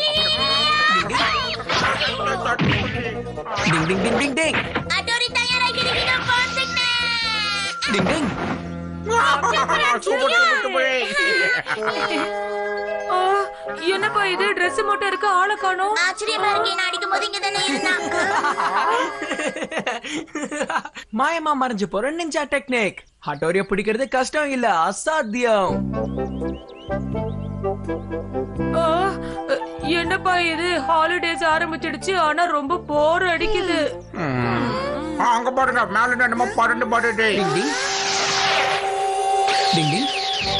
டிங் டிங் டிங் டிங் டிங் அடோரி தயாராகிறீங்க போந்துங்க டிங் டிங் ஆ, என்னப்பா இது Dress மட்டும் இருக்கு ஆளை காணோம் ஆச்சரியமா இருக்கு நான் அடிக்கும் போது இங்க தானே இருந்தான் மாயமா மறைஞ்சு போற நிஞ்சா டெக்னிக் ஹட்டோரிய பிடிக்கிறது கஷ்டம் இல்ல அசாத்தியம் ஆ, என்னப்பா இது ஹாலிடேஸ் ஆரம்பிச்சிடுச்சு ஆனா ரொம்ப போர் அடிக்குது அங்க பாருங்க மேல என்னமோ பறந்து படுது டிங் டிங் டிங் டிங்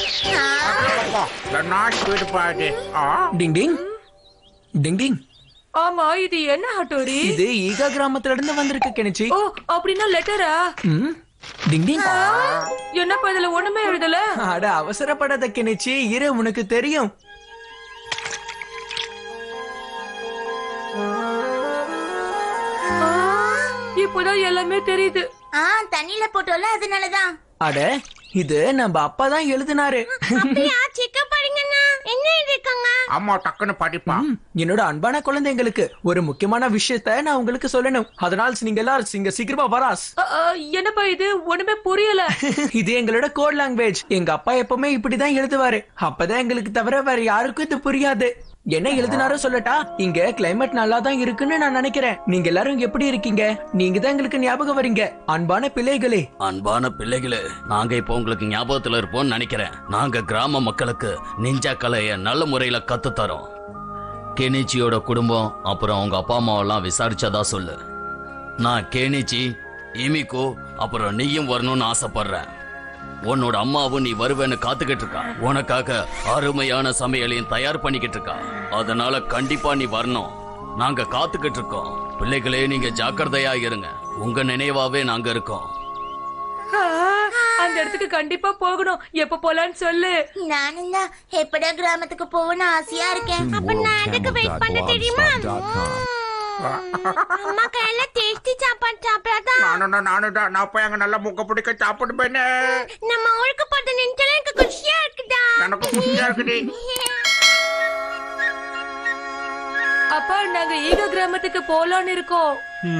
நான் ஸ்பீடு பாடு ஆ டிங் டிங் டிங் டிங் ஆமா இது என்ன ஹட்டோரி இது ஈகா கிராமத்துல இருந்து வந்திருக்கு கெனிச்சி ஓ அப்படின்னா லெட்டரா ம் டிங் டிங் என்னப்பா இதுல ஒண்ணுமே எழுதல அட அவசரப்படாத கெனிச்சி இரு உனக்கு தெரியும் ஆ, இப்போதான் எல்லாமே தெரியுது ஆ தண்ணியில போட்டோல அதனாலதான் அட இது நம்ம அப்பா தான் எழுதினாரு அப்படியா செக்க பாருங்கண்ணா என்ன இருக்காங்க அம்மா டக்குன்னு படிப்பா ம், என்னோட அன்பான குழந்தைங்களுக்கு ஒரு முக்கியமான விஷயத்த நான் உங்களுக்கு சொல்லணும் அதனால் நீங்க எல்லாரும் இங்க சீக்கிரமா வராஸ் ஆ, ஆ, என்னப்பா இது ஒண்ணுமே புரியல இது எங்களோட கோட் லாங்குவேஜ் எங்க அப்பா எப்பவுமே இப்படிதான் எழுதுவாரு அப்பதான் எங்களுக்கு தவிர வேற யாருக்கும் இது புரியாது என்ன எழுதினாரோ சொல்லட்டா இங்க கிளைமேட் நல்லா தான் இருக்குன்னு நான் நினைக்கிறேன் நீங்க எல்லாரும் எப்படி இருக்கீங்க நீங்க தான் எங்களுக்கு ஞாபகம் வரீங்க அன்பான பிள்ளைகளே அன்பான பிள்ளைகளே நாங்க இப்போ உங்களுக்கு ஞாபகத்துல இருப்போம்னு நினைக்கிறேன் நாங்க கிராம மக்களுக்கு நிஞ்சா கலைய நல்ல முறையில கத்து தரோம் கெனிச்சியோட குடும்பம் அப்புறம் அவங்க அப்பா அம்மாவெல்லாம் விசாரிச்சதா சொல்லு நான் கேனிச்சி இமிகோ அப்புறம் நீயும் வரணும்னு ஆசைப்படுறேன் உன்னோட அம்மாவும் நீ வருவேன்னு காத்துக்கிட்டு இருக்கா உனக்காக அருமையான சமையலையும் தயார் பண்ணிக்கிட்டு இருக்கா அதனால கண்டிப்பா நீ வரணும் நாங்க காத்துக்கிட்டு இருக்கோம் பிள்ளைகளே நீங்க ஜாக்கிரதையா இருங்க உங்க நினைவாவே நாங்க இருக்கோம் ஆ, அந்த இடத்துக்கு கண்டிப்பா போகணும் எப்ப போலான்னு சொல்லு நானும் தான் எப்படா கிராமத்துக்கு போகணும்னு ஆசையா இருக்கேன் அப்ப நான் எதுக்கு வெயிட் பண்ண தெரியுமா அம்மா கையில டேஸ்டி சாப்பாடு சாப்பிடாதான் நானும் தான் நானும் தான் நான் போய் அங்க நல்லா முக்க பிடிக்க சாப்பிடுவேனே நம்ம ஊருக்கு போட்டு நினைச்சாலே எனக்கு குஷியா இருக்குதா எனக்கு குஷியா இருக்குது அப்பா நாங்க ஈக கிராமத்துக்கு போலான்னு இருக்கோம்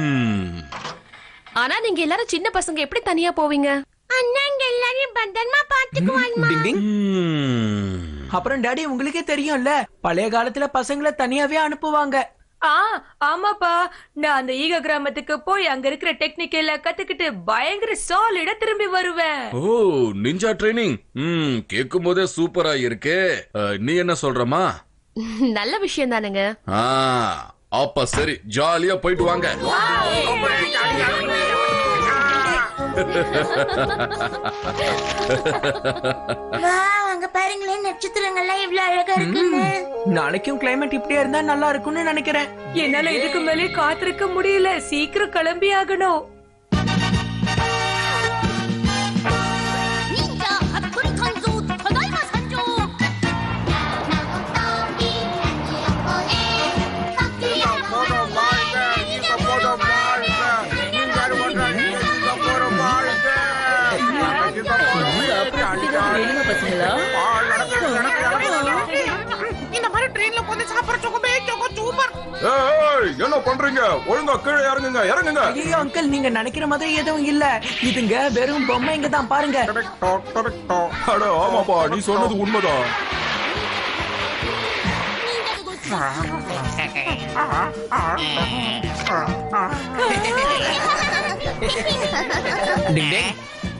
ஆனா நீங்க எல்லாரும் சின்ன பசங்க எப்படி தனியா போவீங்க அண்ணாங்க எல்லாரையும் பத்திரமா பாத்துக்குவாங்க டிங் டிங் அப்புறம் டாடி உங்களுக்கே தெரியும்ல பழைய காலத்துல பசங்களை தனியாவே அனுப்புவாங்க ஆ ஆமாப்பா நான் அந்த ஈக கிராமத்துக்கு போய் அங்க இருக்கிற டெக்னிக் எல்லாம் கத்துக்கிட்டு பயங்கர சாலிடா திரும்பி வருவேன் ஓ நிஞ்சா ட்ரைனிங் ம் கேட்கும் போதே சூப்பரா இருக்கே அஹ், நீ என்ன சொல்றமா நல்ல விஷயம் தானுங்க ஆ அப்ப சரி ஜாலியா போயிட்டு வாங்க வா அங்க பாருங்களேன் நட்சத்திரங்கள்லாம் எவ்வளவு அழகா இருக்குன்னு நாளைக்கும் கிளைமேட் இப்படியே இருந்தா நல்லா இருக்கும்னு நினைக்கிறேன் என்னால இதுக்கு மேலே காத்திருக்க முடியல சீக்கிரம் கிளம்பி ஆகணும் 닌자 핫토리 간조 바다이마 산조 போட வாழ்க நீங்க போட வாழ்க நீங்க போட நீங்க போட வாழ்க இந்த மாதிரி ட்ரெயின்ல உட்காந்து சாப்பிடுற சுகமே சுக சூப்பர் ஏய், என்ன பண்றீங்க ஒழுங்கா கீழே இறங்குங்க இறங்குங்க ஐயோ அங்கிள் நீங்க நினைக்கிற மாதிரி எதுவும் இல்ல இதுங்க வெறும் பொம்மைங்க தான் பாருங்க அட ஆமாப்பா நீ சொன்னது உண்மைதான் டிங் டிங்.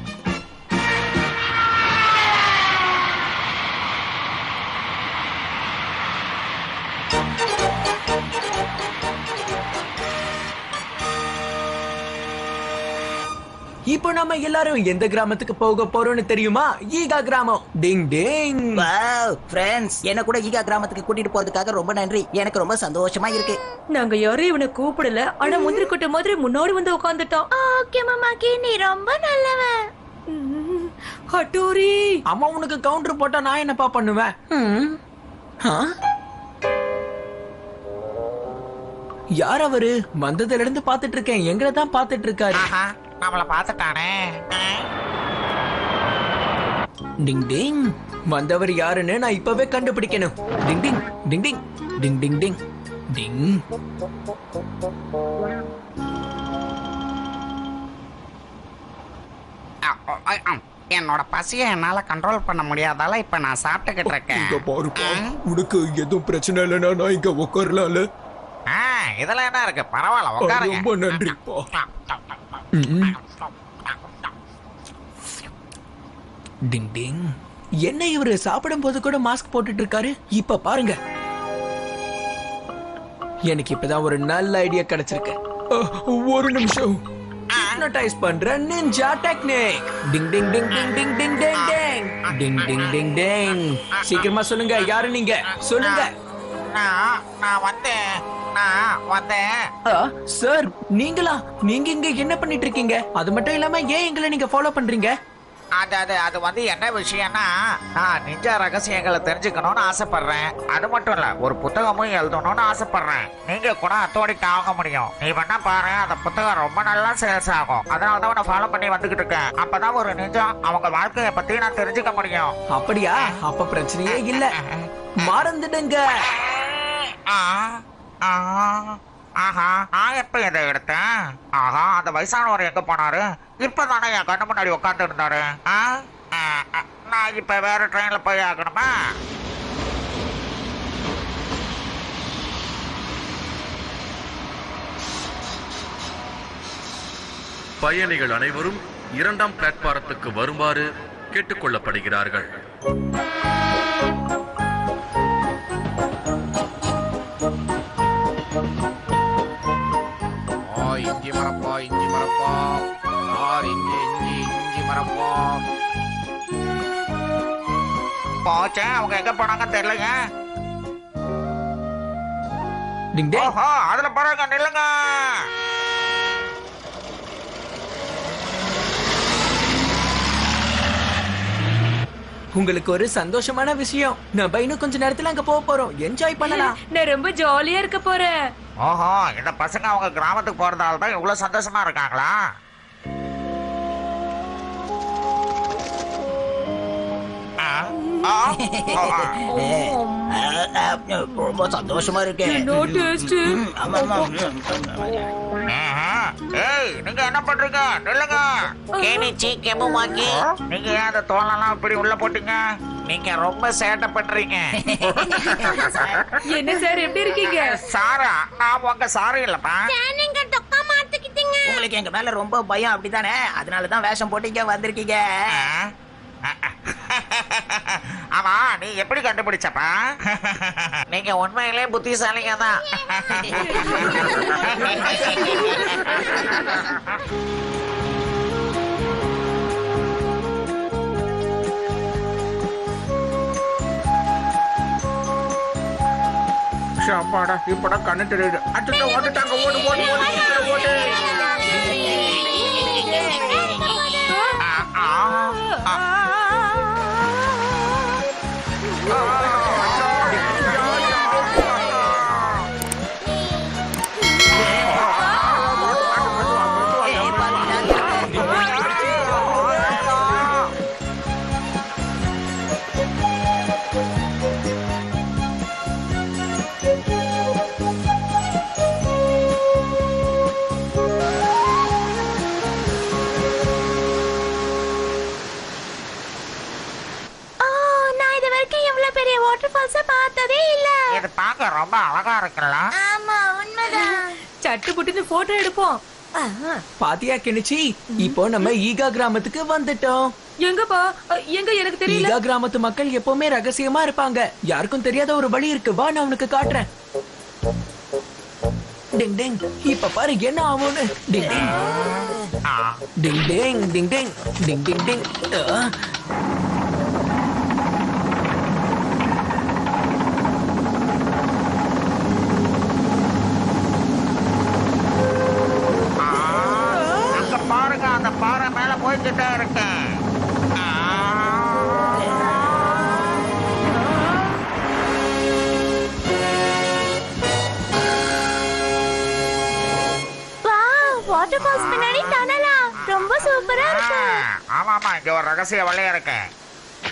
இப்போ நம்ம எல்லாரும் எந்த கிராமத்துக்கு போக போறோம்னு தெரியுமா ஈகா கிராமம் டிங் டிங் வாவ் ஃப்ரெண்ட்ஸ் என்ன கூட ஈகா கிராமத்துக்கு கூட்டிட்டு போறதுக்காக ரொம்ப நன்றி எனக்கு ரொம்ப சந்தோஷமா இருக்கு நாங்க யாரும் இவனை கூப்பிடல ஆனா முந்திரி கொட்டை மாதிரி முன்னாடி வந்து உட்காந்துட்டான் ஓகே மாமாக்கி நீ ரொம்ப நல்லவன் ஹட்டோரி அம்மா உனக்கு கவுண்டர் போட்டா நான் என்னப்பா பண்ணுவேன் ம். ஆ? யார் அவரு வந்ததுல இருந்து பாத்துட்டு இருக்கேன் எங்களை தான் பாத்துட்டு இருக்காரு ஆஹா நம்மள பாத்துட்டானே டிங் டிங் வந்தவர் யாருன்னு நான் இப்பவே கண்டுபிடிக்கணும் டிங் டிங் டிங் டிங் டிங் டிங் டிங் டிங் அ, அ, அ, அ. என்னோட பசியை என்னால கண்ட்ரோல் பண்ண முடியாதால இப்ப நான் சாப்பிட்டுக்கிட்டு இருக்கேன் இங்க பாருப்பா உனக்கு எதுவும் பிரச்சனை இல்லைன்னா நான் இங்க உட்காரலாம்ல ஆ, இதுல என்ன இருக்கு பரவாயில்ல உட்காருங்க ரொம்ப நன்றிப்பா டிங் டிங் என்ன இவரு சாப்பிடும் போது கூட மாஸ்க் போட்டுட்டு இருக்காரு இப்ப பாருங்க எனக்கு இப்பதான் ஒரு நல்ல ஐடியா கிடைச்சிருக்கு அஹ், ஒரு நிமிஷம் ஹிப்னடைஸ் பண்ற நிஞ்சா டெக்னிக் டிங் டிங் டிங் டிங் டிங் டிங் டிங் டிங் டிங் டிங் டிங் டிங் சீக்கிரமா சொல்லுங்க யாரு நீங்க சொல்லுங்க நான் நான் வந்தேன் நான் வந்தேன் சார் நீங்களா நீங்க இங்க என்ன பண்ணிட்டு இருக்கீங்க அது மட்டும் இல்லாம ஏன் எங்களை நீங்க ஃபாலோ பண்றீங்க அது அது அது வந்து என்ன விஷயம்னா நான் நிஞ்சா ரகசியங்களை தெரிஞ்சுக்கணும்னு ஆசைப்படுறேன் அது மட்டும் இல்ல ஒரு புத்தகமும் எழுதணும்னு ஆசைப்படுறேன் நீங்க கூட அத்தோடிக்கு ஆக முடியும் நீ வேணா பாரு அந்த புத்தகம் ரொம்ப நல்லா சேல்ஸ் ஆகும் அதனால தான் உன்னை ஃபாலோ பண்ணி வந்துகிட்டு இருக்கேன் அப்பதான் ஒரு நிஜா அவங்க வாழ்க்கைய பத்தி நான் தெரிஞ்சுக்க முடியும் அப்படியா அப்ப பிரச்சனையே இல்ல மறந்துடுங்க ஆ, ஆ, ஆஹா நான் எப்ப இதை எடுத்தேன் ஆஹா அந்த வயசானவர் எங்க போனாரு இப்பதானே என் கண்ணு முன்னாடி உட்கார்ந்து இருந்தாரு ஆ? ஆ, ஆ, நான் இப்ப வேற ட்ரெயின்ல போய் ஆகணுமா பயணிகள் அனைவரும் இரண்டாம் பிளாட்பாரத்துக்கு வருமாறு கேட்டுக்கொள்ளப்படுகிறார்கள் ஓ இஞ்சி மரப்பா இஞ்சி மரப்பா ஆர் இஞ்சி இஞ்சி இஞ்சி மரப்பா போச்சே அவங்க எங்க போனாங்க தெரியலங்க டிங் டேய் ஓஹோ அதுல போறாங்க நில்லுங்க உங்களுக்கு ஒரு சந்தோஷமான விஷயம் நம்ம இன்னும் கொஞ்ச நேரத்துல அங்க போக போறோம் என்ஜாய் பண்ணலாம் நான் ரொம்ப ஜாலியா இருக்க போறேன் ஓஹோ இந்த பசங்க அவங்க கிராமத்துக்கு போறதால தான் இவ்வளவு சந்தோஷமா இருக்காங்களா ஆ? ஆ? ஆ, ஆ. ரொம்ப சந்தோஷமா இருக்கு நோ டேஸ்ட் ஆமா, ஆமா. ஆஹா. ஏய் நீங்க என்ன பண்றீங்க நில்லுங்க கேனிச்சி கெமுமாக்கி நீங்க ஏன் அந்த தோலெல்லாம் இப்படி உள்ள போட்டீங்க நீங்க ரொம்ப சேட்டை பண்றீங்க என்ன சார் எப்படி இருக்கீங்க சாரா நான் உங்க சாரி இல்லப்பா நீங்க தொக்கா மாத்துக்கிட்டீங்க உங்களுக்கு எங்க மேல ரொம்ப பயம் அப்படிதானே அதனாலதான் வேஷம் போட்டு இங்க வந்திருக்கீங்க ஆமா நீ எப்படி கண்டுபிடிச்சப்பா நீங்க உண்மையிலே புத்திசாலிங்க தான் ஷாப்பாடா இப்படா கண்ணு தெரியுது அச்சோ ஓட்டுட்டாங்க ஓடு ஓடு ஓடு சீக்கிரம் ஓடு ஆ, ஆ, ஆ. ஓ நான் இது வரைக்கும் இவ்வளவு பெரிய வாட்டர் ஃபால்ஸ பார்த்ததே இல்ல இது பார்க்க ரொம்ப அழகா இருக்குல்ல ஆமா உண்மைதான் சட்டு புட்டுன்னு போட்டோ எடுப்போம் பாத்தியா கிணிச்சி இப்போ நம்ம ஈகா கிராமத்துக்கு வந்துட்டோம் எங்கப்பா அ, எங்க எனக்கு தெரியல ஈகா கிராமத்து மக்கள் எப்பவுமே ரகசியமா இருப்பாங்க யாருக்கும் தெரியாத ஒரு வழி இருக்கு வா நான் உனக்கு காட்டுறேன் டிங் டிங் இப்ப பாரு என்ன ஆகும்னு டிங் டிங் ஆ. டிங் டிங் டிங் டிங் டிங் டிங் டிங் ஆ. ஆ. அங்க பாருங்க அந்த பாறை மேல போய்கிட்டே இருக்கேன் ஆ. வா வாட்டர் ஃபால்ஸ் பின்னாடி டனலா ரொம்ப சூப்பரா ஆ, இருக்கு ஆமா ஆமா இங்க ஒரு ரகசிய வழியா இருக்கு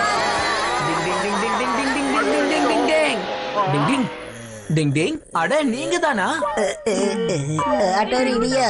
டிங் டிங் டிங் டிங் டிங் டிங் டிங் டிங் டிங் டிங் டிங் டிங் டிங் டிங் டிங் அட நீங்க தானா அட்டோரி இடியா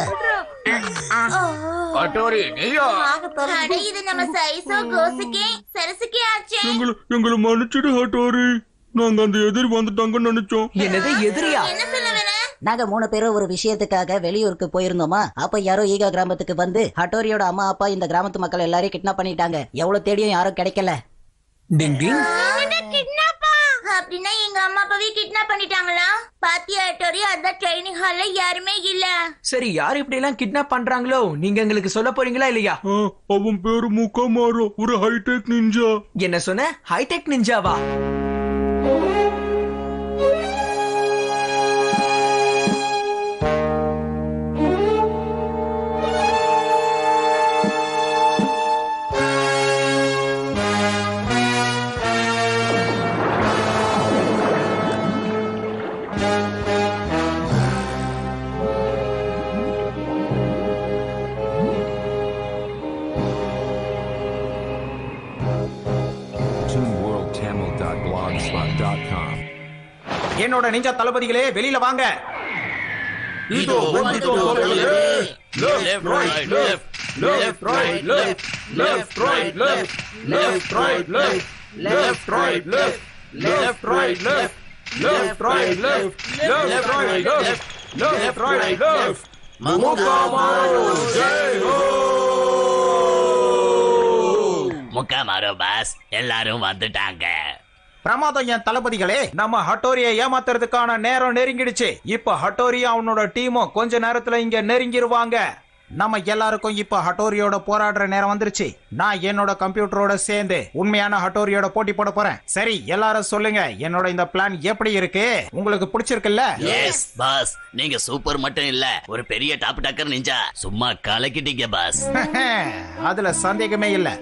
அட்டோரி நீயா அட இது நம்ம சைஸோ கோசுக்கே சரசுக்கே ஆச்சே எங்களை எங்களை மன்னிச்சிடு ஹட்டோரி நாங்க அந்த எதிரி வந்துட்டாங்கன்னு நினைச்சோம் என்னது எதிரியா என்ன சொல்ல வர நாங்க மூணு பேரும் ஒரு விஷயத்துக்காக வெளியூருக்கு போயிருந்தோமா அப்ப யாரோ ஈகா கிராமத்துக்கு வந்து ஹட்டோரியோட அம்மா அப்பா இந்த கிராமத்து மக்கள் எல்லாரையும் கிட்னாப் பண்ணிட்டாங்க எவ்வளவு தேடியும் யாரும் கிடைக்கல டிங் டிங் அப்படின்னா எங்க அம்மா அப்பாவே கிட்னாப் பண்ணிட்டாங்களா பாத்தியா டோரி அதான் ட்ரைனிங் ஹால்ல யாருமே இல்ல சரி யார் இப்படி எல்லாம் கிட்னாப் பண்றாங்களோ நீங்க எங்களுக்கு சொல்ல போறீங்களா இல்லையா ஆ, அவன் பேரு முக்கமாரோ ஒரு ஹைடெக் நிஞ்சா என்ன சொன்ன ஹைடெக் நிஞ்சாவா ToonWorldTamil.blogspot.com என்னோட நிஞ்சா தளபதிகளே வெளியில வாங்க இதோ வந்துட்டோம் தலைவரே. Left, right, left, Left, right, left. Left, right, left. Left, right, left. Left, right, left. Left, right, left. Left, right, left. Left, right, left. Left, right, left. முகமாரோ Jai ஹோ முக்காமாரோ pass எல்லாரும் வந்துட்டாங்க பிரமாதம் என் தளபதிகளே நம்ம ஹட்டோரியை ஏமாத்துறதுக்கான நேரம் நெருங்கிடுச்சு இப்ப ஹட்டோரி அவனோட டீமும் கொஞ்ச நேரத்துல இங்க நெருங்கிருவாங்க நம்ம எல்லாருக்கும் இப்ப ஹட்டோரியோட போராடுற நேரம் வந்துருச்சு நான் என்னோட கம்ப்யூட்டரோட சேர்ந்து உண்மையான ஹட்டோரியோட போட்டி போட போறேன் சரி எல்லாரும் சொல்லுங்க என்னோட இந்த பிளான் எப்படி இருக்கு உங்களுக்கு பிடிச்சிருக்குல்ல எஸ் பாஸ் நீங்க சூப்பர் மட்டும் இல்ல ஒரு பெரிய டாப் டக்கர் நிஞ்சா சும்மா கலக்கிட்டீங்க பாஸ் அதுல சந்தேகமே இல்ல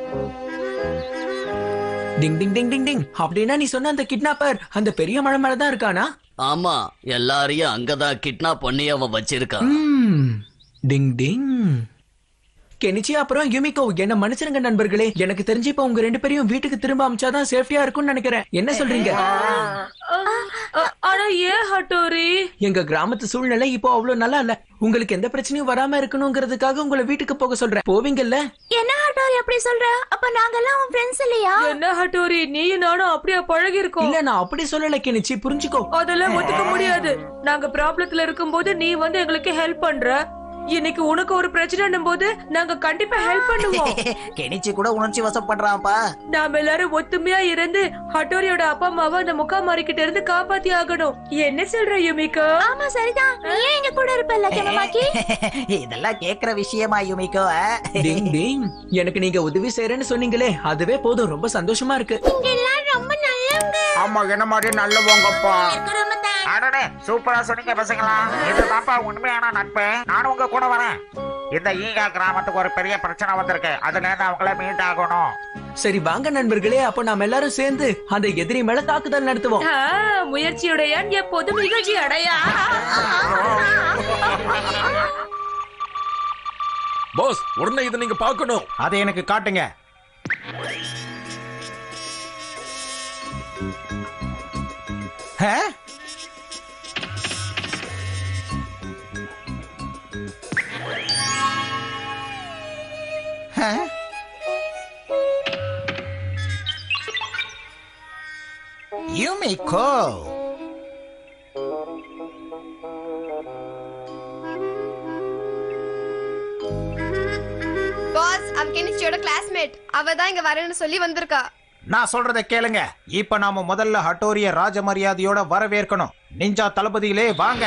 டிங் டிங் டிங் டிங் டிங் அப்படின்னா நீ சொன்ன அந்த கிட்னாப்பர் அந்த பெரிய மலை மேல தான் இருக்கானா ஆமா எல்லாரையும் அங்கதான் கிட்னாப் பண்ணி அவன் வச்சிருக்கான் ம், டிங் டிங் கெனிச்சி அப்புறம் யுமிகோ என்ன மன்னிச்சிருங்க நண்பர்களே எனக்கு தெரிஞ்சு இப்ப உங்க ரெண்டு பேரையும் வீட்டுக்கு திரும்ப அமிச்சாதான் சேஃப்டியா இருக்கும்னு நினைக்கிறேன் என்ன சொல்றீங்க அ- ஆனா ஏன் ஹட்டோரி எங்க கிராமத்து சூழ்நிலை இப்போ அவ்வளவு நல்லா இல்ல உங்களுக்கு எந்த பிரச்சனையும் வராம இருக்கணுங்கிறதுக்காக உங்களை வீட்டுக்கு போக சொல்றேன் போவீங்கல்ல என்ன ஹட்டோரி அப்படி சொல்ற அப்ப நாங்கெல்லாம் உன் ஃப்ரெண்ட்ஸ் இல்லையா என்ன ஹட்டோரி நீயும் நானும் அப்படியே பழகி இருக்கோம் இல்ல நான் அப்படி சொல்லல கெனிச்சி புரிஞ்சுக்கோ அதெல்லாம் ஒத்துக்க முடியாது நாங்க ப்ராப்ளத்துல இருக்கும்போது நீ வந்து எங்களுக்கு ஹெல்ப் பண்ற இன்னைக்கு உனக்கு ஒரு பிரச்சனைன்னும் போது நாங்க கண்டிப்பா ஹெல்ப் பண்ணுவோம் கெனிச்சு கூட உணர்ச்சி வசப்படுறான்ப்பா நாம எல்லாரும் ஒத்துமையா இருந்து ஹட்டோரியோட அப்பா அம்மாவை அந்த முக்காமாரி கிட்ட இருந்து காப்பாத்தி ஆகணும் என்ன சொல்ற யுமிகா ஆமா சரிதான் நீ ஏன் எங்க கூட இருப்பல்ல கெனமாக்கி இதெல்லாம் கேக்குற விஷயமா யுமிக்கோ ஆ? டிங் டிங் எனக்கு நீங்க உதவி செய்யறேன்னு சொன்னீங்களே அதுவே போதும் ரொம்ப சந்தோஷமா இருக்கு இங்க எல்லாம் ரொம்ப நல்லவங்க ஆமா என்ன மாதிரி நல்லவங்கப்பா எனக்கு ரொம்ப thanks. அடடே சூப்பரா சொன்னீங்க பசங்களா இதுதான்ப்பா உண்மையான நட்பு நானும் உங்க கூட வரேன் இந்த ஈகா கிராமத்துக்கு ஒரு பெரிய பிரச்சனை வந்திருக்கு அதுல இருந்து அவங்கள மீட் ஆகணும் சரி வாங்க நண்பர்களே அப்போ நாம எல்லாரும் சேர்ந்து அந்த எதிரி மேல தாக்குதல் நடத்துவோம் ஆ, முயற்சியுடையான் எப்போதும் நிகழ்ச்சி அடையா பாஸ் உடனே இதை நீங்க பார்க்கணும் அதை எனக்கு காட்டுங்க ஆ? ஆ? யுமிகோ பாஸ் அவ கெனிச்சியோட கிளாஸ்மேட் அவ தான் இங்க வரேன்னு சொல்லி வந்திருக்கா நான் சொல்றத கேளுங்க இப்ப நாம முதல்ல ஹட்டோரிய ராஜ மரியாதையோட வரவேற்கணும் நிஞ்சா தளபதியிலே வாங்க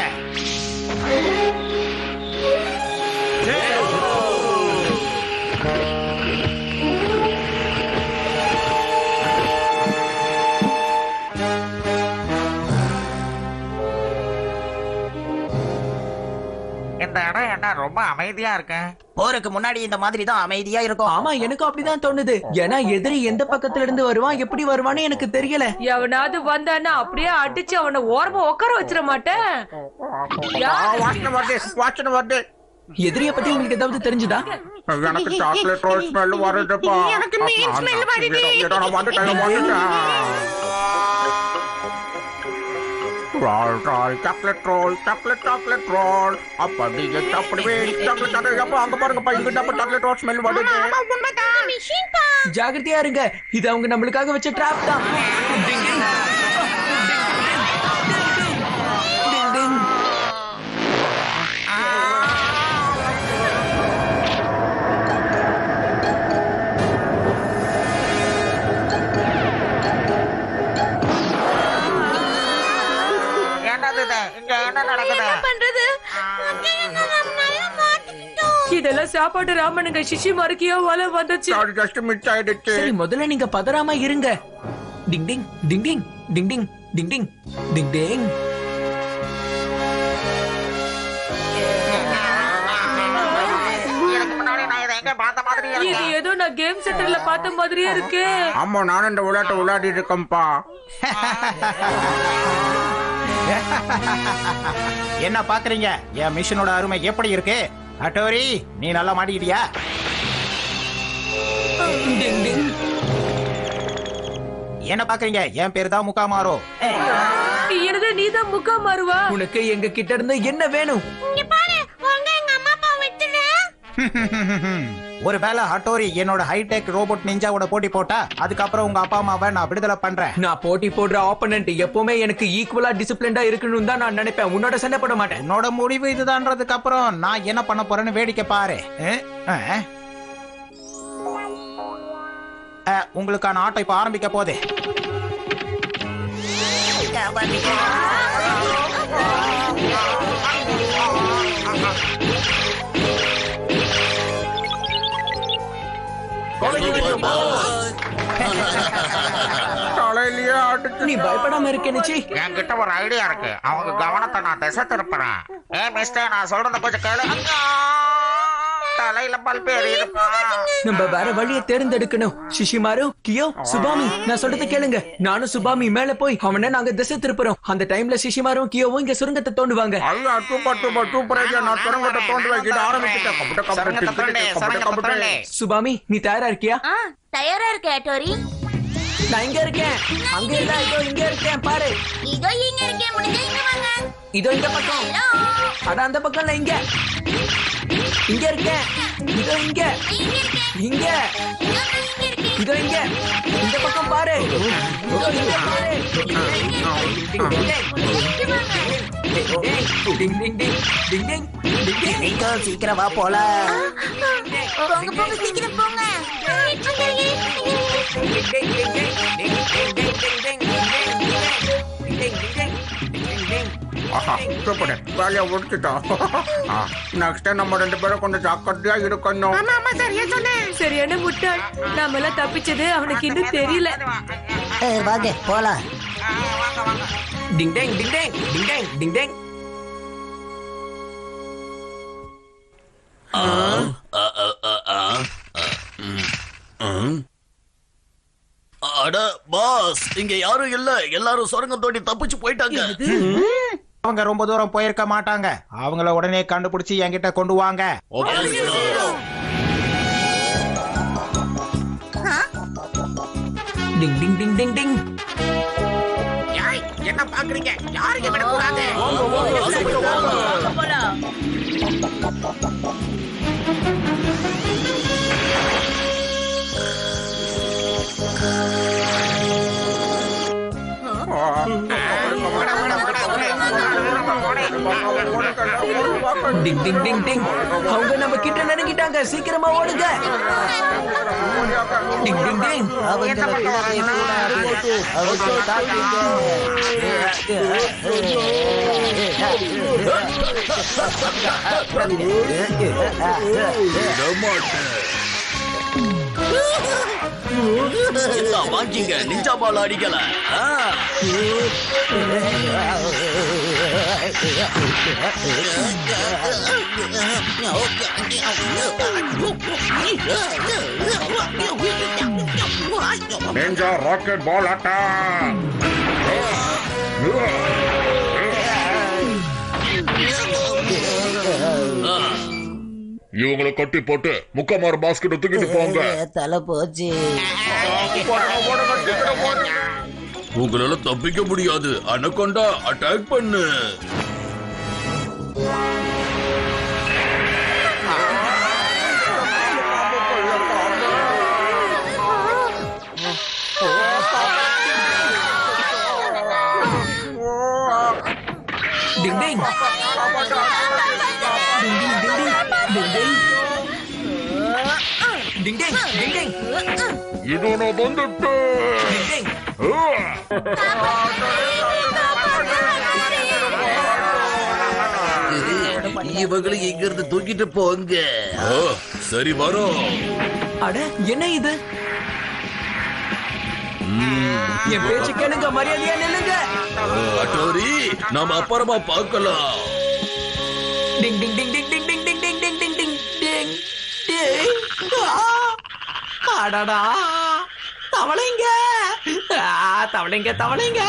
இந்த இடம் என்ன ரொம்ப அமைதியா இருக்கு போருக்கு முன்னாடி இந்த மாதிரி தான் அமைதியா இருக்கும் ஆமா எனக்கும் அப்படிதான் தோணுது ஏன்னா எதிரி எந்த பக்கத்துல இருந்து வருவான் எப்படி வருவான்னு எனக்கு தெரியல எவனாவது வந்தான்னா அப்படியே அடிச்சு அவனை ஓரமா உட்கார வச்சிட மாட்டேன் யார் வாசனை வருது வாசனை வருது எதிரிய பத்தி உங்களுக்கு ஏதாவது தெரிஞ்சுதா எனக்கு சாக்லேட் ரோல் ஸ்மெல் வருதுப்பா எனக்கு மீன் ஸ்மெல் வருது நான் வந்துட்டேன் வந்துட்டேன் roll roll chocolate roll chocolate chocolate roll அப்படி அப்படி சாக்லேட் சாக்லேட் அப்பா அங்க பாருங்கப்பா இங்க தான் சாக்லேட் ரோல் ஸ்மெல் வருது ஜாகிரதையா இருங்க இது அவங்க நம்மளுக்காக வச்ச டிராப் தான் டிங், டிங். நடக்குது பண்றது இதெல்லாம் சாப்பாடு ராமனுங்க சிஷி மறுக்கியோ வல வந்துச்சு ஜஸ்ட் மிஸ் ஆயிடுச்சு சரி முதல்ல நீங்க பதறாம இருங்க டிங் டிங் டிங் டிங் டிங் டிங் டிங் டிங் டிங் டிங் இதுக்கு முன்னாடி நான் இதை எங்க பார்த்த மாதிரி இது இருக்கு ஏதோ நான் கேம் சென்டர்ல பார்த்த மாதிரியே இருக்கு ஆமா நானும் இந்த விளையாட்டை விளையாடிட்டு இருக்கேன்ப்பா என்ன பாக்குறீங்க என் மிஷினோட அருமை எப்படி இருக்கு ஹட்டோரி நீ நல்லா மாட்டிக்கிட்டியா டிங் டிங் என்ன பாக்குறீங்க என் பேரு தான் முக்காமாரோ எனது நீதான் முக்கா மாறுவா உனக்கு எங்க கிட்ட இருந்து என்ன வேணும் இங்க பாரு உங்க எங்க அம்மா அப்பா விட்டுரு ஒருவேளை ஹட்டோரி என்னோட ஹைடெக் ரோபோட் நிஞ்சாவோட போட்டி போட்டா அதுக்கப்புறம் உங்க அப்பா அம்மாவை நான் விடுதலை பண்றேன் நான் போட்டி போடுற ஆப்பனண்ட் எப்பவுமே எனக்கு ஈக்குவலா டிசிப்ளின்டா இருக்கணும் தான் நான் நினைப்பேன் உன்னோட சண்டை போட மாட்டேன் உன்னோட முடிவு இதுதான்றதுக்கு அப்புறம் நான் என்ன பண்ண போறேன்னு வேடிக்கை பாரு அஹ், அஹ். அஹ், உங்களுக்கான ஆட்டம் இப்ப ஆரம்பிக்க போகுது தலையிலேயே அடிச்சு நீ பயப்படாம இருக்க நிச்சி என்கிட்ட ஒரு ஐடியா இருக்கு அவங்க கவனத்தை நான் திசை திருப்புறேன் ஏ மிஸ்டர் நான் சொல்றத கொஞ்சம் கேளு ஐயா! தலையில பல்பு எரியுதுப்பா நம்ம வேற வழியை தேர்ந்தெடுக்கணும் சிஷிமாரு கியோ சுபாமி நான் சொல்றது கேளுங்க நானும் சுபாமி மேல போய் அவனை நாங்க திசை திருப்புறோம் அந்த டைம்ல சிஷிமாரும் கியோவும் இங்க சுரங்கத்தை தோண்டுவாங்க ஐயா சூப்பர் சூப்பர் சூப்பர் ஐயா நான் சுரங்கத்தை தோண்டி வைக்கிட்டு ஆரம்பிச்சுட்டேன் கபட கபட சரங்கத்தை டிக்கு திரளே, டிக்கு, கபட சரங்கத்தை கபட திரளே. சுபாமி நீ தயாரா இருக்கியா ஆ தயாரா இருக்க ஹட்டோரி நான் இங்க இருக்கேன் அங்க இல்ல இதோ இங்க இருக்கேன் பாரு இதோ இங்க இருக்கேன் முடிஞ்சா இங்க வாங்க இதோ இந்த பக்கம் ஹலோ அட அந்த பக்கம் இல்ல இங்க இங்க இருக்கேன் இதோ இங்க இங்க இருக்கேன் இங்க இதோ நான் இங்க இருக்கேன் இதோ இங்க இந்த பக்கம் பாரு இதோ இங்க பாரு டிங் டிங் டிங் டிங் டிங் டிங் டிங் டிங் டிங் நீங்க சீக்கிரம் வா போலாம் போங்க போங்க சீக்கிரம் போங்க அங்க இருக்கு, இங்க இருக்கு. ஆஹா சூப்பர் வேலையை முடிச்சுட்டோம் நெக்ஸ்ட் டைம் நம்ம ரெண்டு பேரும் கொஞ்சம் ஜாக்கிரதையா இருக்கணும் சரியான முட்டாள் நாம எல்லாம் தப்பிச்சது அவனுக்கு இன்னும் தெரியல ஏய், வாங்க போலாம் டிங் டேங் டிங் டேங் டிங் டேங் டிங் டேங் ஆ, ஆ, ஆ, ஆ, ஆ, ஆ, ம், ம். அட பாஸ் இங்க யாரும் இல்ல எல்லாரும் சுரங்கம் தோண்டி தப்பிச்சு போயிட்டாங்க அவங்க ரொம்ப தூரம் போயிருக்க மாட்டாங்க அவங்கள உடனே கண்டுபிடிச்சு என்கிட்ட கொண்டு வாங்க ஓகே சார். டிங் டிங் டிங் டிங் டிங் ஏய், என்ன பாக்குறீங்க யாருக்கு விடக்கூடாது டிங் டிங் டிங் டிங் அவங்க நம்ம கிட்ட நெருங்கிட்டாங்க சீக்கிரமா ஓடுங்க டிங் டிங் டிங் அவங்கள கிழக்கே கூடாது போட்டு அவங்க தாக்குங்க இந்தா, வாங்கிங்க நிஞ்சா பால் அடிக்கல ஆ. நிஞ்சா ராக்கெட் பால் அட்டாக் இவங்களை கட்டி போட்டு முக்கமார் பாஸ்கெட் தூக்கிட்டு போங்க தலை போச்சு உங்களால தப்பிக்க முடியாது அனகொண்டா அட்டாக் பண்ணு டிங் டிங் டிங் டிங் டிங் டிங் டிங் டிங் டிங் டிங் டிங் இதோ நான் வந்துட்டு டிங் டிங் இவங்களும் இங்க இருந்து தூக்கிட்டு போங்க ஓ சரி வரோம் அட என்ன இது என் பேச்சு கேளுங்க மரியாதையா நில்லுங்க அட்டோரி நாம அப்புறமா பார்க்கலாம் டிங் டிங் டிங் டிங் டிங் டிங் டிங் டிங் டிங் டிங் டிங் டிங் டிங் ஆ! அடடா தவளைங்க ஆ, தவளைங்க தவளைங்க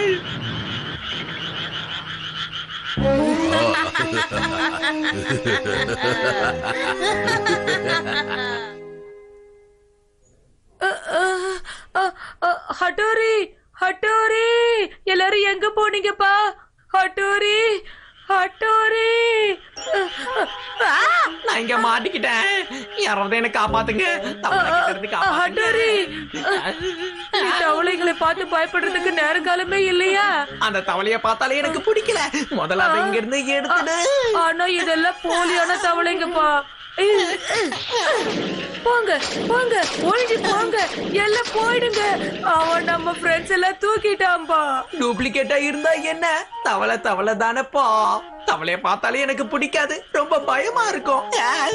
ஹட்டோரி ஹட்டோரி எல்லாரும் எங்க போனீங்கப்பா ஹட்டோரி ஹட்டோரி ஆ, நான் இங்க மாட்டிக்கிட்டேன் யாராவது என்ன காப்பாத்துங்க தவளை கிட்ட இருந்து காப்பாத்துங்க. ஹட்டோரி நீ தவளைகளை பார்த்து பயப்படுறதுக்கு நேரங்காலமே இல்லையா அந்த தவளைய பார்த்தாலே எனக்கு பிடிக்கல முதல்ல அதை இங்க இருந்து எடுத்துடு ஆனா இதெல்லாம் போலியான தவளைங்கப்பா போங்க போங்க ஒழிஞ்சு போங்க எல்லாம் போயிடுங்க அவன் நம்ம ஃப்ரெண்ட்ஸ் எல்லாம் தூக்கிட்டான்பா டூப்ளிகேட்டா இருந்தா என்ன தவளை தவளை தானப்பா தவளைய பார்த்தாலே எனக்கு பிடிக்காது ரொம்ப பயமா இருக்கும்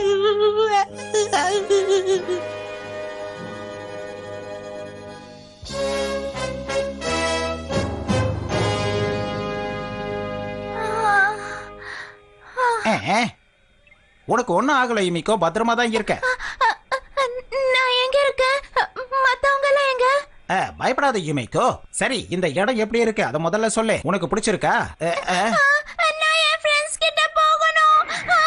ஏ, ஏ. உனக்கு ஒண்ணும் ஆகல இமிக்கோ பத்திரமா தான் இருக்க நான் எங்க இருக்கேன் மத்தவங்க எல்லாம் எங்க ஏ, பயப்படாத யுமிக்கோ சரி இந்த இடம் எப்படி இருக்கு அத முதல்ல சொல்லு உனக்கு பிடிச்சிருக்கா ஏ, ஏ. நான் என் ஃப்ரெண்ட்ஸ் கிட்ட போகணும்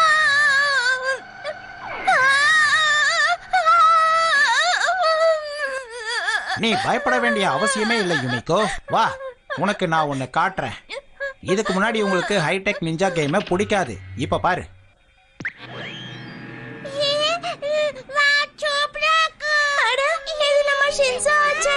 நீ பயப்பட வேண்டிய அவசியமே இல்லை யுமிக்கோ வா உனக்கு நான் ஒன்னு காட்டுறேன் இதுக்கு முன்னாடி உங்களுக்கு ஹைடெக் நிஞ்சா கேமை பிடிக்காது இப்ப பாரு அட, இது நம்ம ஷின்சா ஆச்சே.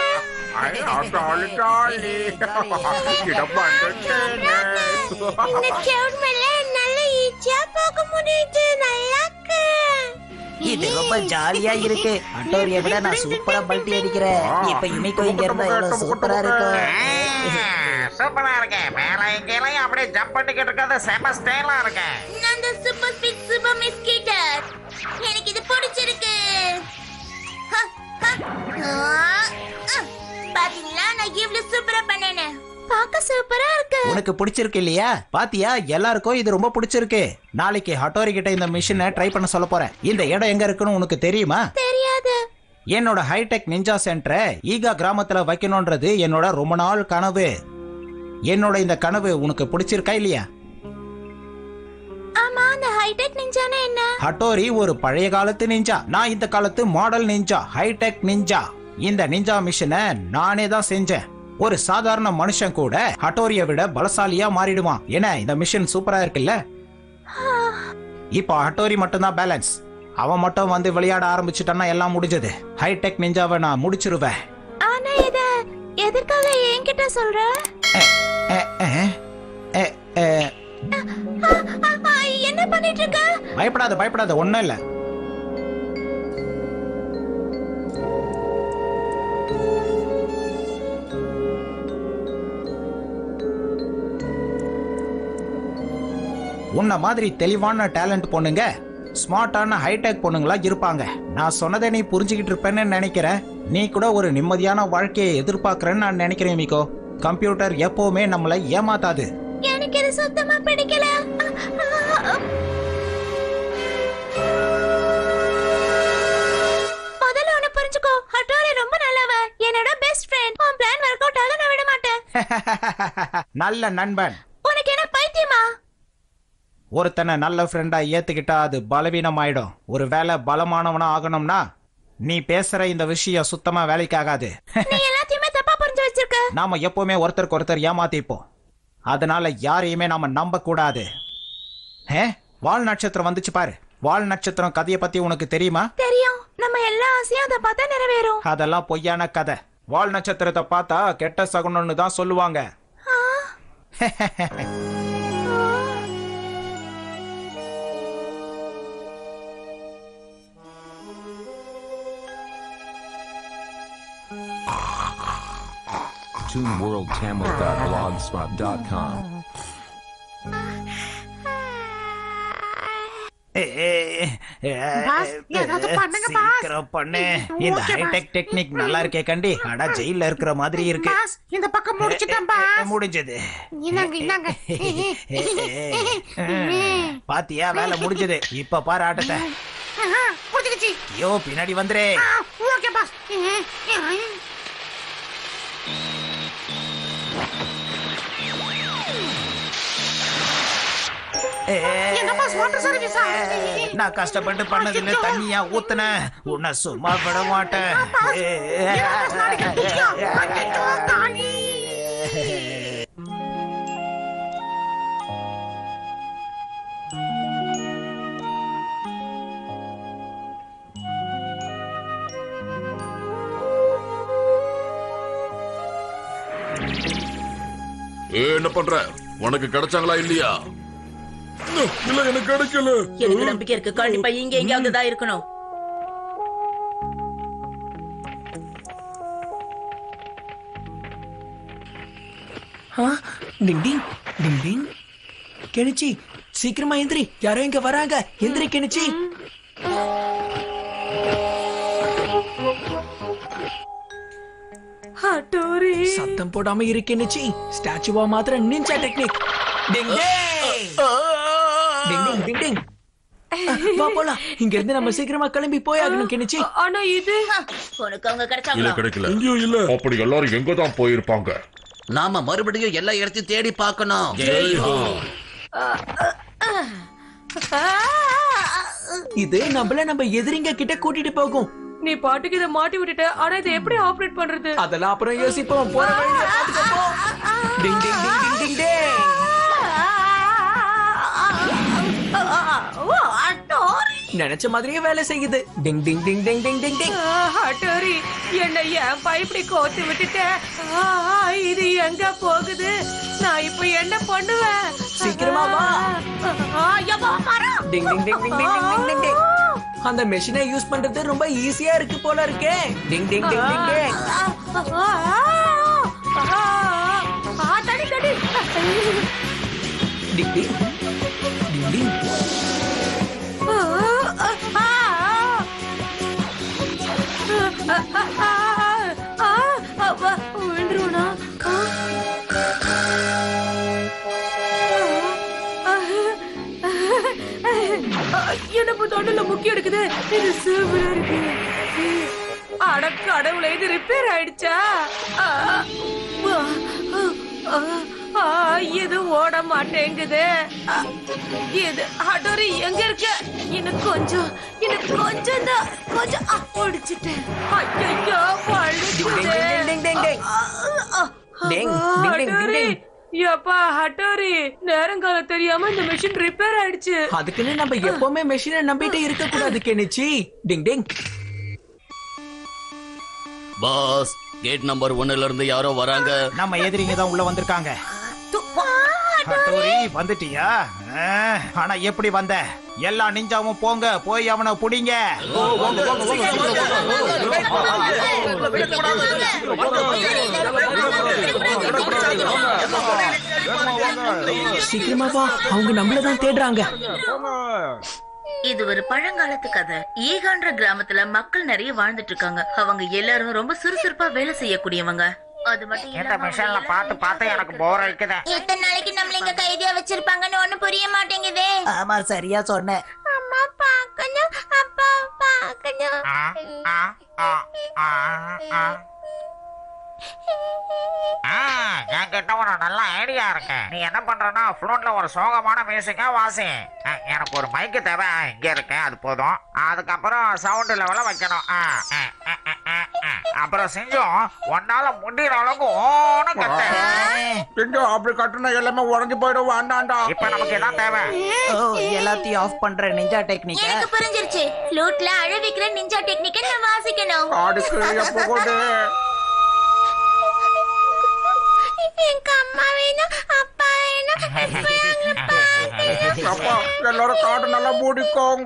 இந்த cloud மேல நல்ல ஈஸியா போக முடியுது. நல்லா இருக்கு. இது ரொம்ப ஜாலியா இருக்கு அட்டோரியை விட நான் சூப்பரா பல்ட்டி அடிக்கிறேன் இப்ப இமிக்கோ இங்க இருந்தா எவ்வளவு சூப்பரா இருக்கும் சூப்பரா இருக்கேன் மேல இங்கெல்லாம் அப்படியே ஜம்ப் பண்ணிக்கிட்டு இருக்கிறது செம ஸ்டைலா இருக்கேன் நான் அந்த சூப்பர் ஸ்பீட் சூப்பர் மிஸ்கீட்டர் எனக்கு இது பிடிச்சிருக்கு ஹ, ஹ. ஆ, அ. பாத்தீங்களா நான் இவ்வளவு சூப்பரா பண்ணேன்னு பார்க்க சூப்பரா இருக்கு உனக்கு பிடிச்சிருக்கு இல்லையா பாத்தியா எல்லாருக்கும் இது ரொம்ப பிடிச்சிருக்கு நாளைக்கு ஹட்டோரி கிட்ட இந்த மிஷினை ட்ரை பண்ண சொல்ல போறேன் இந்த இடம் எங்க இருக்குன்னு உனக்கு தெரியுமா தெரியாது என்னோட ஹைடெக் நிஞ்சா சென்டரை ஈகா கிராமத்துல வைக்கணும்ன்றது என்னோட ரொம்ப நாள் கனவு என்னோட இந்த கனவு உனக்கு பிடிச்சிருக்கா இல்லையா ஆமா அந்த ஹைடெக் நிஞ்சானா என்ன ஹட்டோரி ஒரு பழைய காலத்து நிஞ்சா நான் இந்த காலத்து மாடல் நிஞ்சா ஹைடெக் நிஞ்சா இந்த நிஞ்சா மிஷினை நானே தான் செஞ்சேன் ஒரு சாதாரண மனுஷன் கூட ஹட்டோரியை விட பலசாலியா மாறிடுவான் ஏன்னா இந்த மிஷின் சூப்பரா இருக்குல்ல இப்போ ஹட்டோரி மட்டும்தான் பேலன்ஸ் அவன் மட்டும் வந்து விளையாட ஆரம்பிச்சுட்டான்னா எல்லாம் முடிஞ்சது ஹைடெக் நிஞ்சாவை நான் முடிச்சிருவேன் ஆனா இத எதற்காக என்கிட்ட சொல்ற எ, எ, எ, எ, அ, அ, என்ன பண்ணிட்டு இருக்க பயப்படாத பயப்படாத ஒண்ணும் இல்ல உன்ன மாதிரி தெளிவான டேலண்ட் பொண்ணுங்க ஸ்மார்ட்டான ஹைடெக் பொண்ணுங்களா இருப்பாங்க நான் சொன்னதை நீ புரிஞ்சுக்கிட்டு இருப்பேன்னு நினைக்கிறேன் நீ கூட ஒரு நிம்மதியான வாழ்க்கையை எதிர்பார்க்கறேன்னு நான் நினைக்கிறேன் மிகோ கம்ப்யூட்டர் எப்பவுமே நம்மளை ஏமாத்தாது எனக்கு இது சுத்தமா பிடிக்கல அ, அ, அ. முதல்ல ஒண்ணு புரிஞ்சுக்கோ ஹட்டோரி ரொம்ப நல்லவ என்னோட பெஸ்ட் ஃப்ரெண்ட் உன் பிளான் ஒர்க் அவுட் ஆக நான் விட மாட்டேன் நல்ல நண்பன் உனக்கு என்ன பைத்தியமா ஒருத்தனை நல்ல ஃப்ரெண்டா ஏத்துக்கிட்டா அது பலவீனமாயிடும் ஒரு வேலை பலமானவனா ஆகணும்னா நீ பேசுற இந்த விஷயம் சுத்தமா வேலைக்காகாது நீ எல்லாத்தையுமே தப்பா புரிஞ்சு வச்சிருக்க நாம எப்பவுமே ஒருத்தருக்கு ஒருத்தர் ஏமாத்திப்போம் அதனால யாரையுமே நாம நம்ப கூடாது ஏ வால் நட்சத்திரம் வந்துச்சு பாரு வால் நட்சத்திரம் கதையை பத்தி உனக்கு தெரியுமா தெரியும் நம்ம எல்லா ஆசையும் அதை பார்த்தா நிறைவேறும் அதெல்லாம் பொய்யான கதை வால் நட்சத்திரத்தை பார்த்தா கெட்ட சகுனம்னு தான் சொல்லுவாங்க TuneWorldTamil.blogspot.com. பாஸ், ஏதாவது பண்ணுங்க, பாஸ். சீக்கிரம் பண்ணு இந்த ஓகே, பாஸ். ஹைடெக் டெக்னிக் நல்லா இருக்கே கண்டி அடா ஜெயில இருக்கிற மாதிரி இருக்கு பாஸ் இந்த பக்கம் முடிச்சிட்டேன் பாஸ் முடிஞ்சது இந்தாங்க இந்தாங்க பாத்தியா வேலை முடிஞ்சது இப்ப பாரு ஆட்டத்தை ஆஹா, முடிஞ்சிடுச்சு ஐயோ பின்னாடி வந்துரு ஆ, ஓகே பாஸ் என்ன பாஸ் வாட்டர் சர்வீஸா நான் கஷ்டப்பட்டு பண்ணதுல தண்ணியா ஊத்துன உன்னை சும்மா விட மாட்டேன் ஏ என்ன பண்ற உனக்கு கிடைச்சாங்களா இல்லையா இல்ல எனக்கு கிடைக்கல எனக்கு நம்பிக்கை இருக்கு கண்டிப்பா இங்க எங்கேயாவது தான் இருக்கணும் ஆ, டிங் டிங் டிங் டிங் கெனிச்சி சீக்கிரமா எந்திரி யாரோ இங்க வராங்க எந்திரி கெனிச்சி ஹட்டோரி சத்தம் போடாம இரு கெனிச்சி ஸ்டாச்சுவா மாத்திர நிஞ்சா டெக்னிக் டிங் டேய். டிங் டிங் டிங் டிங் வா போலாம் இங்க இருந்து நம்ம சீக்கிரமா கிளம்பி போயாகணும் கெனிச்சி ஆனா இது உனக்கு அவங்க இல்ல கிடைச்சாங்களா கிடைக்கல எங்கேயும் இல்ல அப்படி எல்லாரும் எங்க தான் போயிருப்பாங்க நாம மறுபடியும் எல்லா இடத்தையும் தேடி பார்க்கணும் இது நம்மள நம்ம எதிரிங்க கிட்ட கூட்டிட்டு போகும் நீ பாட்டுக்கு இதை மாட்டி விட்டுட்ட ஆனா இதை எப்படி ஆபரேட் பண்றது அதெல்லாம் அப்புறம் யோசிப்போம் போற வழியில பாத்துக்க போ டிங் டிங் டிங் டிங் டிங் டேய் நினைச்ச மாதிரியே வேலை செய்யுது டிங் டிங் டிங் டிங் டிங் டிங் டிங் ஹட்டோரி என்ன ஏன் இப்படி கோத்து விட்டுட்ட ஆ, இது எங்க போகுது நான் இப்ப என்ன பண்ணுவேன் சீக்கிரமா வா. ஆ, யப்பா, மரம். டிங் டிங் டிங் டிங் டிங் டிங் டிங் டிங் அந்த மெஷினை யூஸ் பண்றது ரொம்ப ஈஸியா இருக்கு போல இருக்கே டிங் டிங் டிங் டிங் டிங் ஆ, ஆ, ஆ, தடி தடி டிங் டிங் டிங் டிங் ஆ, ஆ, ஆ. ஆ, ஆ, அப்பா, விழுந்துருவனா? ஆ. எனக்கு தொண்டல முக்கிய எடுக்குது இது சூப்பரா இருக்கு அட கடவுளே இது ரிப்பேர் ஆயிடுச்சா ஆ, ஆ, ஆ, ஆ, இது ஓட மாட்டேங்குது ஆ, இது ஹடோரி எங்க இருக்க எனக்கு கொஞ்சம் எனக்கு கொஞ்சம் தான் கொஞ்சம் ஆ, ஒடிச்சிட்டேன் ஐயோ வலிக்குதே. டிங், டிங், டிங், டிங். ஆ, ஆ, டிங், ஆ, டிங், டிங், ஹட்டோரி. டிங். எப்பா ஹட்டோரி நேரங்காலம் தெரியாம இந்த மிஷின் ரிப்பேர் ஆயிடுச்சு அதுக்குன்னு நம்ம எப்பவுமே மெஷினை நம்பிட்டு இருக்க கூடாது கெனிச்சி டிங் டிங் பாஸ் கேட் நம்பர் ஒன்னுல இருந்து யாரோ வராங்க நம்ம எதிரிங்க தான் உள்ள வந்திருக்காங்க ஹட்டோரி வந்துட்டியா ஆ, ஆனா எப்படி வந்த எல்லா நிஞ்சாவும் போங்க போய் அவனை புடிங்க சீக்கிரமா வா அவங்க நம்மளதான் தேடுறாங்க இது ஒரு பழங்காலத்து கதை ஈகான்ற கிராமத்துல மக்கள் நிறைய வாழ்ந்துட்டு இருக்காங்க அவங்க எல்லாரும் ரொம்ப சுறுசுறுப்பா வேலை செய்யக்கூடியவங்க அது மட்டும் இந்த மிஷன்ல பார்த்து பார்த்து எனக்கு போர் அடிக்குது எத்தனை நாளைக்கு நம்மள இங்க கைதியா வச்சிருப்பாங்கன்னு ஒண்ணும் புரிய மாட்டேங்குதே ஆமா சரியா சொன்ன அம்மா பார்க்கணும் அப்பா பார்க்கணும் ஆ, ஆ, ஆ, ஆ, ஆ. ஆ, என்கிட்ட ஒரு நல்ல ஐடியா இருக்கு நீ என்ன பண்றனா ஃப்ளூட்ல ஒரு சோகமான மியூசிக்கா வாசி ஆ, எனக்கு ஒரு மைக்கு தேவை ஆ, இங்க இருக்கு அது போதும் அதுக்கப்புறம் சவுண்ட் லெவல வைக்கணும் ஆ, ஆ, ஆ, ஆ, ஆ, ஆ. அப்புறம் செஞ்சோம் உன்னால முடிகிற அளவுக்கு ஓன கத்து செஞ்சோ அப்படி கட்டுனா எல்லாமே உடஞ்சு போயிடும் வேண்டாண்டா இப்ப நமக்கு இதான் தேவை ஓ எல்லாத்தையும் ஆஃப் பண்ற நிஞ்சா டெக்னிக் எனக்கு புரிஞ்சிருச்சு ஃப்ளூட்ல அழவிக்கிற நிஞ்சா டெக்னிக்கை நான் வாசிக்கணும் அதுக்கு எப்போ கொண்டு எங்க அம்மா வேணும் அப்பா வேணும் இப்ப எங்க பார்க்கணும். அப்பா எல்லாரும் காடு நல்லா மூடிக்கோங்க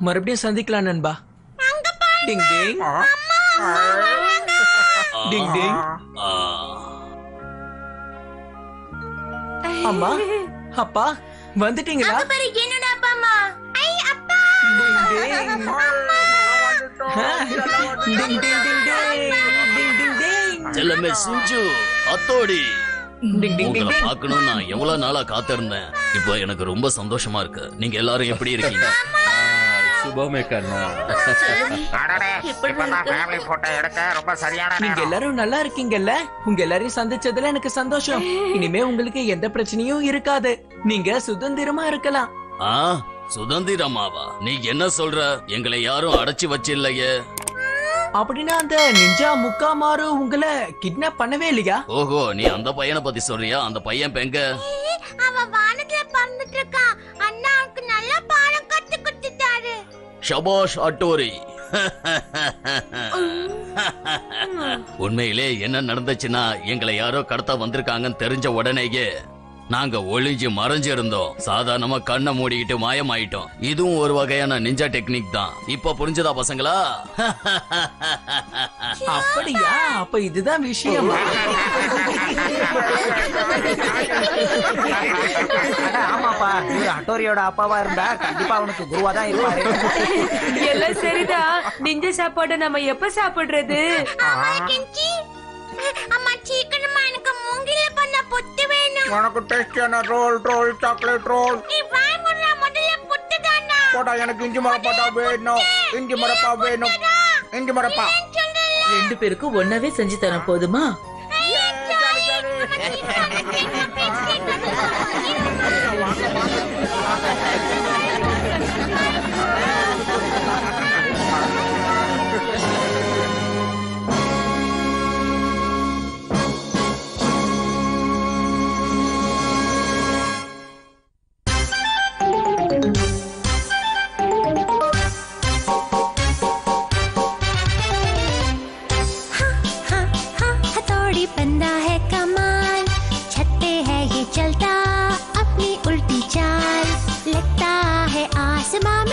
மறுபடியும் சந்திக்கலாம் நண்பா டிங் டிங் டிங் டிங் அம்மா அப்பா வந்துட்டீங்களா அங்க பாரு என்னோட அப்பா அம்மா ஐ அப்பா டிங் டிங் டிங் டிங் டிங் டிங் டிங் செல்லமே சிஞ்சு அத்தோடி டிங் டிங் உங்களை பார்க்கணும் நான் எவ்வளவு நாளா காத்திருந்தேன் இப்போ எனக்கு ரொம்ப சந்தோஷமா இருக்கு நீங்க எல்லாரும் எப்படி இருக்கீங்க சுபமே கண்ணா அடடே இப்பதான் ஃபேமிலி போட்டோ எடுக்க ரொம்ப சரியான நீங்க நேரம் எல்லாரும் நல்லா இருக்கீங்கல்ல உங்க எல்லாரையும் சந்திச்சதுல எனக்கு சந்தோஷம் இனிமே உங்களுக்கு எந்த பிரச்சனையும் இருக்காது நீங்க சுதந்திரமா இருக்கலாம் ஆ சுதந்திரமாவா நீ என்ன சொல்ற எங்களை யாரும் அடைச்சு வச்சில்லையே அப்படின்னா அந்த நிஞ்சா முக்கா மாறு உங்களை கிட்னாப் பண்ணவே இல்லையா ஓஹோ நீ அந்த பையனை பத்தி சொல்றியா அந்த பையன் இப்ப எங்க அவன் வானத்துல பறந்துட்டு இருக்கான் அண்ணா அவனுக்கு நல்ல பாடம் கத்து கொடுத்துட்டாரு ஷபாஷ் அட்டோரி உண்மையிலே என்ன நடந்துச்சுன்னா எங்களை யாரோ கடத்த வந்திருக்காங்கன்னு தெரிஞ்ச உடனேயே நாங்க ஒளிஞ்சு மறைஞ்சிருந்தோம் சாதாரணமா கண்ணை மூடிக்கிட்டு மாயமாயிட்டோம் இதுவும் ஒரு வகையான நிஞ்சா டெக்னிக் தான் இப்ப புரிஞ்சதா பசங்களா அப்படியா அப்ப இதுதான் விஷயம் ஆமாப்பா இவரு ஹட்டோரியோட அப்பாவா இருந்தா கண்டிப்பா அவனுக்கு குருவா தான் இருப்பாரு எல்லாம் சரிதான் நெஞ்ச சாப்பாடு நம்ம எப்ப சாப்பிடுறது அம்மா கெஞ்சி அம்மா சீக்கிரமா எனக்கு மூங்கில பண்ண புத்து வேணும் உனக்கு டேஸ்டியான ரோல் ரோல் சாக்லேட் ரோல் நீ வாய் முடுறா முதல்ல புத்து தானா போடா எனக்கு இஞ்சி மரப்பாட்டா வேணும் இஞ்சி மரப்பா வேணும் இஞ்சி மரப்பா ரெண்டு பேருக்கும் ஒன்னாவே செஞ்சு தரேன் போதுமா हथौड़ी बंदा है कमाल छत पे है ये चलता अपनी उल्टी चाल लगता है आसमां